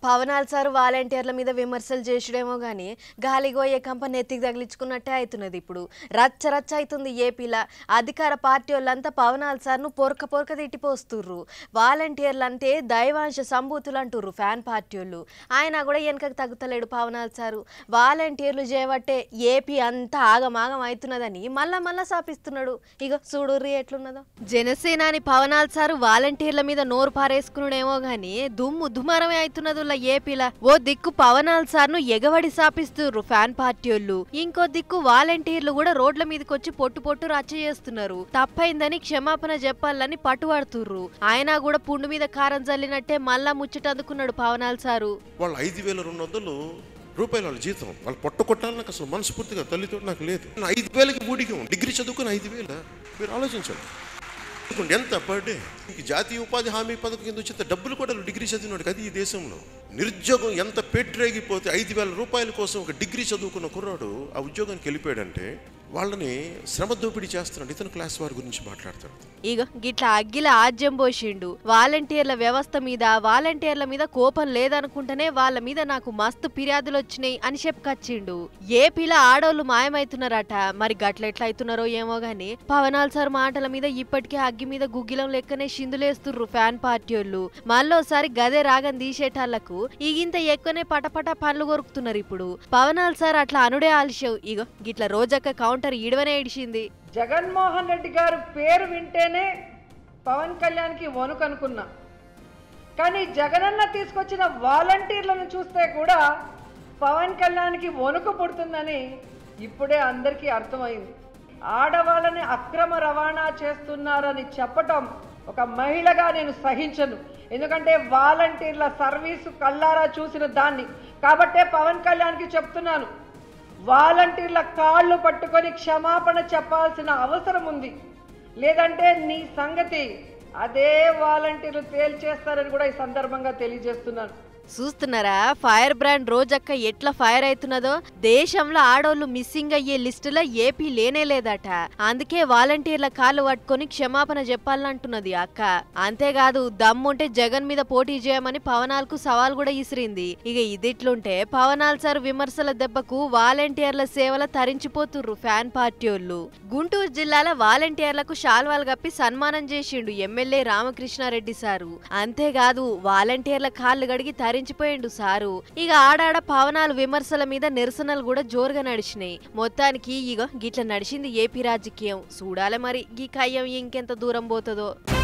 పవనాల్ sir వాలంటీర్ల మీద విమర్శలు చేసుడేమో గానీ గాలిగోయే కంపెనీ ఎత్తికి తగిలించుకున్నట్టే అవుతున్నది ఇప్పుడు రచ్చ రచ్చ అవుతుంది ఏపీలా అధికార పార్టీ వాళ్ళంతా పవనాల్ సార్ను పొరక పొరక తిట్టిపోస్తుర్రు వాలంటీర్లు అంటే దైవాంశ సంభూతులు అంటుర్రు ఫ్యాన్ పార్టీ వాళ్ళు ఆయన కూడా వెనకకు తగ్గుతలేడు పవనాల్ సారు వాలంటీర్లు చేయబట్టే ఏపీ అంతా ఆగమాగం అవుతున్నదని మళ్ళా మళ్ళా సాపిస్తున్నాడు ఇక చూడుర్రి ఎట్లున్నదో జనసేనాని పవనాల్ సారు వాలంటీర్ల మీద నోరు పారేసుకున్నాడేమో గానీ దుమ్ము దుమారమే అవుతున్నది ఉల్ల ఏపీలా ఓ దిక్కు పవనాల్ సార్ను ఎగవడి సాపిస్తుర్రు ఫ్యాన్ పార్టీ వాళ్ళు ఇంకో దిక్కు వాలంటీర్లు కూడా రోడ్ల మీదకి వచ్చి పొట్టు పొట్టు రచ్చ చేస్తున్నారు తప్పైందని క్షమాపణ చెప్పాలని పట్టుబడుతుర్రు ఆయన కూడా పుండు మీద కారం జల్లినట్టే మళ్ళా ముచ్చట అందుకున్నాడు పవనాల్ సారు వాళ్ళు ఐదు వేల రెండు వందలు రూపాయల వాళ్ళ జీతం వాళ్ళు పొట్ట కొట్టాలని నాకు అసలు మనస్ఫూర్తిగా తల్లితో నాకు లేదు నేను ఐదు వేలకి ఊడికి డిగ్రీ చదువుకుని ఐదు వేల మీరు ఆలోచించండి అనుకోండి, ఎంత పర్ డే ఇంక జాతీయ ఉపాధి హామీ పథకం కింద వచ్చేంత డబ్బులు కూడా డిగ్రీ చదివినాడు అది ఈ దేశంలో నిరుద్యోగం ఎంత పెట్టరేగిపోతే ఐదు వేల రూపాయల కోసం ఒక డిగ్రీ చదువుకున్న కుర్రాడు ఆ ఉద్యోగానికి వెళ్ళిపోయాడంటే వాళ్ళని శ్రమ దోపిడీ చేస్తున్నాడు ఇతను క్లాస్ వారి గురించి మాట్లాడతాడు ఇగ గిట్లా అగ్గిల ఆజ్యం పోసిండు వాలంటీర్ల వ్యవస్థ మీద వాలంటీర్ల మీద కోపం లేదనుకుంటేనే వాళ్ళ మీద నాకు మస్తు ఫిర్యాదులు వచ్చినాయి అని చెప్పుకొచ్చిండు ఏపీలో ఆడోళ్ళు మాయమైతున్నారట మరి గట్ల ఎట్లా అవుతున్నారో ఏమో గాని పవనాల్ సార్ మాటల మీద ఇప్పటికే అగ్గి మీద గుగ్గిలం లెక్కనే సిందులేస్తుర్రు ఫ్యాన్ పార్టీ వాళ్ళు మళ్ళోసారి గదే రాగం తీసేటాళ్లకు ఇగింత ఎక్కువనే పటపట పనులు కొరుకుతున్నారు ఇప్పుడు పవనాల్ సార్ అట్లా అనుడే ఆలస్యం ఇగో గిట్ల రోజక్క కౌంటర్ ఈడవనే ఇడిచింది జగన్మోహన్ రెడ్డి గారు పేరు వింటేనే పవన్ కళ్యాణ్కి వణుకు అనుకున్నా కానీ జగనన్న తీసుకొచ్చిన వాలంటీర్లను చూస్తే కూడా పవన్ కళ్యాణ్కి వణుకు పుడుతుందని ఇప్పుడే అందరికీ అర్థమైంది ఆడవాళ్ళని అక్రమ రవాణా చేస్తున్నారని చెప్పటం ఒక మహిళగా నేను సహించను ఎందుకంటే వాలంటీర్ల సర్వీసు కళ్ళారా చూసిన దాన్ని కాబట్టే పవన్ కళ్యాణ్కి చెప్తున్నాను వాలంటీర్ల కాళ్ళు పట్టుకొని క్షమాపణ చెప్పాల్సిన అవసరం ఉంది లేదంటే నీ సంగతి అదే వాలంటీర్లు తేల్చేస్తారని కూడా ఈ సందర్భంగా తెలియజేస్తున్నాను చూస్తున్నారా ఫైర్ బ్రాండ్ రోజక్క ఎట్లా ఫైర్ అవుతున్నదో దేశంలో ఆడోళ్ళు మిస్సింగ్ అయ్యే లిస్టులో ఏపీ లేనే లేదట అందుకే వాలంటీర్ల కాళ్ళు పట్టుకొని క్షమాపణ చెప్పాలంటున్నది అక్క అంతేకాదు దమ్ముంటే జగన్ మీద పోటీ చేయమని పవనాల్కు సవాల్ కూడా ఇసిరింది ఇక ఇదిట్లుంటే పవనాల్ సార్ విమర్శల దెబ్బకు వాలంటీర్ల సేవల తరించిపోతుర్రు ఫ్యాన్ పార్టీ వాళ్ళు గుంటూరు జిల్లాల వాలంటీర్లకు శాల్వాలు కప్పి సన్మానం చేసిండు ఎమ్మెల్యే రామకృష్ణారెడ్డి సారు అంతేకాదు వాలంటీర్ల కాళ్ళు గడిగి తరించిపోయిండు సారు ఇక ఆడాడ పవనాలు విమర్శల మీద నిరసనలు కూడా జోరుగా నడిచినాయి మొత్తానికి ఇగ గిట్ల నడిచింది ఏపీ రాజకీయం చూడాలి మరి గీ కయ్యం ఇంకెంత దూరం పోతుందో